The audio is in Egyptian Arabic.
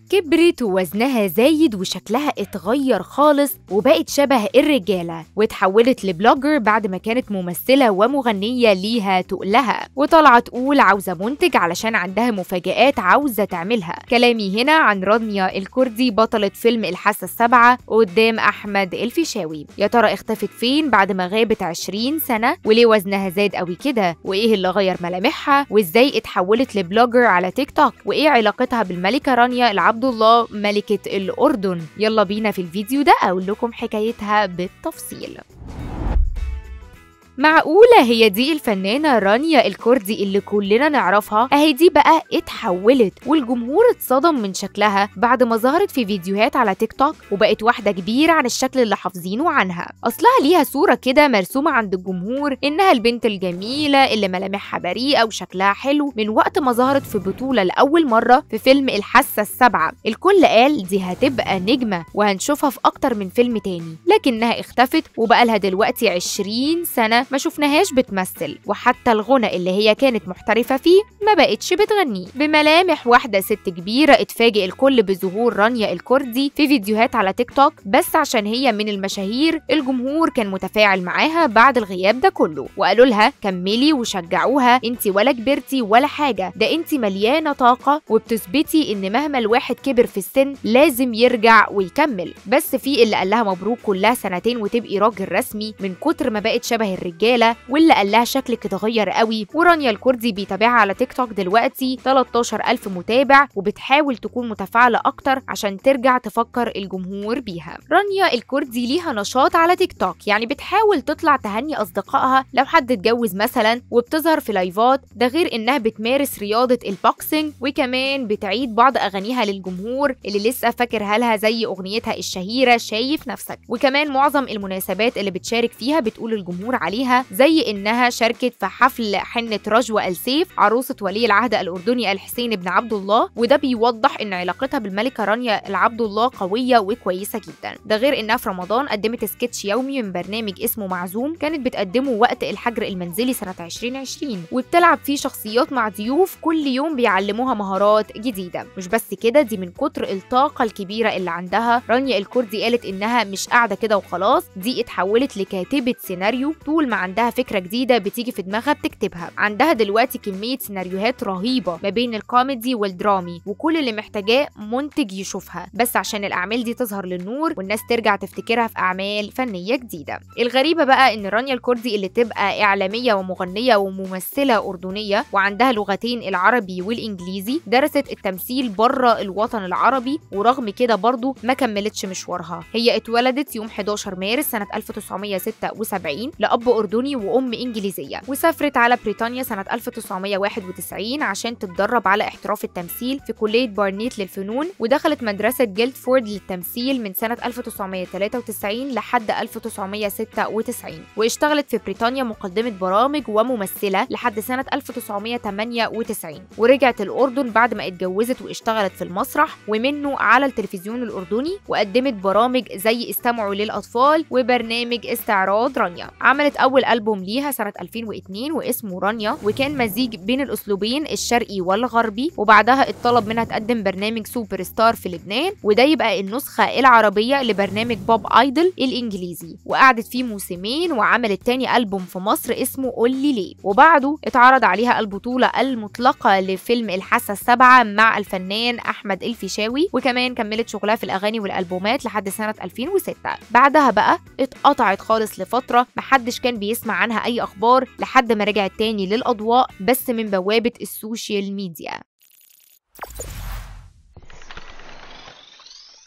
كبرت ووزنها زايد وشكلها اتغير خالص وبقت شبه الرجالة واتحولت لبلوجر بعد ما كانت ممثلة ومغنية ليها تقلها وطالعة تقول عاوزة منتج علشان عندها مفاجآت عاوزة تعملها كلامي هنا عن رانيا الكردي بطلة فيلم الحاسة السابعة قدام أحمد الفيشاوي يا ترى اختفت فين بعد ما غابت 20 سنة وليه وزنها زاد قوي كده وايه اللي غير ملامحها وازاي اتحولت لبلوجر على تيك توك وايه علاقتها بالملكة رانيا العبد الله ملكة الأردن يلا بينا في الفيديو ده أقول لكم حكايتها بالتفصيل معقولة هي دي الفنانة رانيا الكردي اللي كلنا نعرفها اهي دي بقى اتحولت والجمهور اتصدم من شكلها بعد ما ظهرت في فيديوهات على تيك توك وبقت واحدة كبيرة عن الشكل اللي حافظينه عنها اصلها ليها صورة كده مرسومة عند الجمهور انها البنت الجميلة اللي ملامحها بريئة وشكلها حلو من وقت ما ظهرت في بطولة لأول مرة في فيلم الحاسة السابعة الكل قال دي هتبقى نجمة وهنشوفها في أكتر من فيلم تاني لكنها اختفت وبقالها دلوقتي 20 سنة ما شفناهاش بتمثل وحتى الغنى اللي هي كانت محترفة فيه ما بقتش بتغنيه بملامح واحدة ست كبيرة اتفاجئ الكل بظهور رانيا الكردي في فيديوهات على تيك توك بس عشان هي من المشاهير الجمهور كان متفاعل معاها بعد الغياب ده كله وقالوا لها كملي وشجعوها انت ولا كبرتي ولا حاجة ده انت مليانة طاقة وبتثبتي ان مهما الواحد كبر في السن لازم يرجع ويكمل بس في اللي قال لها مبروك كلها سنتين وتبقي راجل رسمي من كتر ما بقت شبه الرجال الرجاله واللي قال لها شكلك اتغير قوي ورانيا الكردي بيتابعها على تيك توك دلوقتي 13000 متابع وبتحاول تكون متفاعله اكتر عشان ترجع تفكر الجمهور بيها رانيا الكردي ليها نشاط على تيك توك يعني بتحاول تطلع تهني اصدقائها لو حد اتجوز مثلا وبتظهر في لايفات ده غير انها بتمارس رياضه البوكسنج وكمان بتعيد بعض اغانيها للجمهور اللي لسه فاكرها لها زي اغنيتها الشهيره شايف نفسك وكمان معظم المناسبات اللي بتشارك فيها بتقول الجمهور عليها زي انها شاركت في حفل حنه رجوة السيف عروسه ولي العهد الاردني الحسين بن عبد الله وده بيوضح ان علاقتها بالملكه رانيا العبد الله قويه وكويسه جدا ده غير انها في رمضان قدمت سكتش يومي من برنامج اسمه معزوم كانت بتقدمه وقت الحجر المنزلي سنه 2020 وبتلعب فيه شخصيات مع ضيوف كل يوم بيعلموها مهارات جديده مش بس كده دي من كتر الطاقه الكبيره اللي عندها رانيا الكردي قالت انها مش قاعده كده وخلاص دي اتحولت لكاتبه سيناريو طول ما عندها فكره جديده بتيجي في دماغها بتكتبها عندها دلوقتي كميه سيناريوهات رهيبه ما بين الكوميدي والدرامي وكل اللي محتاجاه منتج يشوفها بس عشان الاعمال دي تظهر للنور والناس ترجع تفتكرها في اعمال فنيه جديده الغريبه بقى ان رانيا الكردي اللي تبقى اعلاميه ومغنيه وممثله اردنيه وعندها لغتين العربي والانجليزي درست التمثيل بره الوطن العربي ورغم كده برضه ما كملتش مشوارها هي اتولدت يوم 11 مارس سنه 1976 لاب اردني وام انجليزيه وسافرت على بريطانيا سنه 1991 عشان تتدرب على احتراف التمثيل في كليه بارنيت للفنون ودخلت مدرسه جيلدفورد للتمثيل من سنه 1993 لحد 1996 واشتغلت في بريطانيا مقدمه برامج وممثله لحد سنه 1998 ورجعت الاردن بعد ما اتجوزت واشتغلت في المسرح ومنه على التلفزيون الاردني وقدمت برامج زي استمعوا للاطفال وبرنامج استعراض رانيا عملت اول البوم ليها سنه 2002 واسمه رانيا وكان مزيج بين الاسلوبين الشرقي والغربي وبعدها اتطلب منها تقدم برنامج سوبر ستار في لبنان وده يبقى النسخه العربيه لبرنامج بوب ايدل الانجليزي وقعدت فيه موسمين وعملت تاني البوم في مصر اسمه قول لي ليه وبعده اتعرض عليها البطوله المطلقه لفيلم الحاسه السابعه مع الفنان احمد الفيشاوي وكمان كملت شغلها في الاغاني والالبومات لحد سنه 2006 بعدها بقى اتقطعت خالص لفتره محدش كان بيسمع عنها اي اخبار لحد ما رجعت تاني للاضواء بس من بوابه السوشيال ميديا